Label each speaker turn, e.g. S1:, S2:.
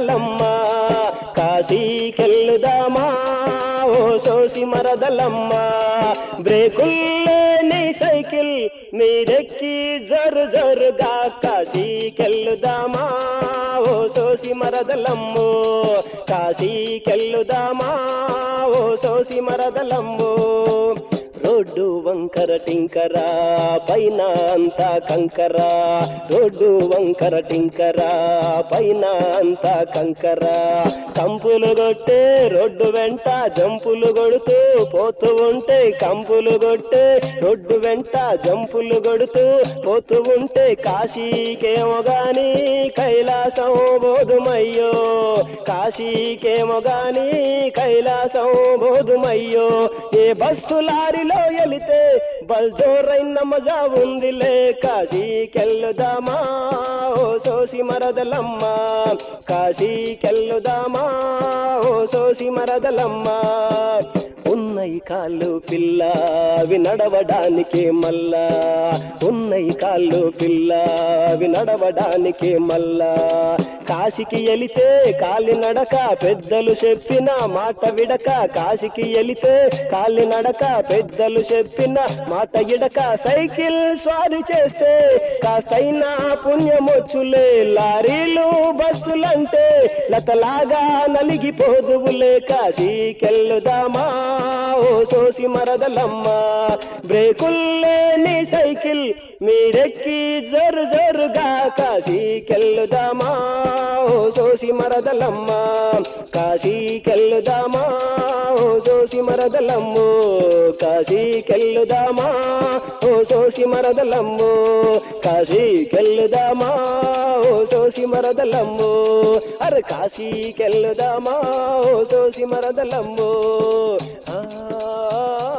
S1: మరదలమ్మ కాశీకెళ్ళుదామా ఓ సోసి మరదలమ్మ బ్రేకుల్లేని cycle మీరెక్కి జరు జరుగా కాశీకెళ్ళుదామా ఓ సోసి మరదలమ్ము కాశీకెళ్ళుదామా ఓ సోసి మరదలమ్ము road వంకర టింకరా పైన అంతా కంకరా రోడ్డు వంకర టింకరా పైన అంతా కంకరా కంపులు కొట్టే రోడ్డు వెంట జంపులు కొడుతూ పోతూ ఉంటే కంపులు కొట్టే రోడ్డు వెంట జంపులు కొడుతూ పోతూ ఉంటే కాశీకేమో గాని కైలాసం బోధుమయ్యో కాశీకేమో గాని కైలాసం బోధుమయ్యో ఏ బస్సు లారీలో వెళితే బల్జోరైన మజా ఉందిలే కాశీకెళ్ళుదామా ఓ సోసి మరదలమ్మ కాశీకెళ్ళుదామా ఓ సోసి మరదలమ్మ ఉన్నయి కాళ్ళు పిల్ల అవి నడవడానికి మల్లా ఉన్నయి కాళ్ళు పిల్ల అవి నడవడానికి మల్లా కాశీకి ఎలితే కాలి నడక పెద్దలు చెప్పిన మాట విడక కాశీకి ఎలితే కాలి నడక పెద్దలు చెప్పిన మాట ఇడక సైకిల్ స్వారీ చేస్తే కాస్తైనా పుణ్యమొచ్చులే లారీలు బస్సులంటే లతలాగా నలిగిపోదువులే కాశీకెళ్ళుదామా ఓ సోసి మరదలమ్మ బ్రేకుల్లేని సైకిల్ మీరెక్కి జరు జరుగా కాశీకెళ్ళుదామా ఓ సోసి మరదలమ్మ కాశీకెళ్ళుదామా ఓ సోసి మరదలమ్ము కాశీకెళ్ళుదామా ఓ సోసి మరదలమ్ము కాశీకెళ్ళుదామా ఓ సోసి మరదలమ్ము అరే కాశీకెళ్ళుదామా ఓ సోసి మరదలమ్ము ఆ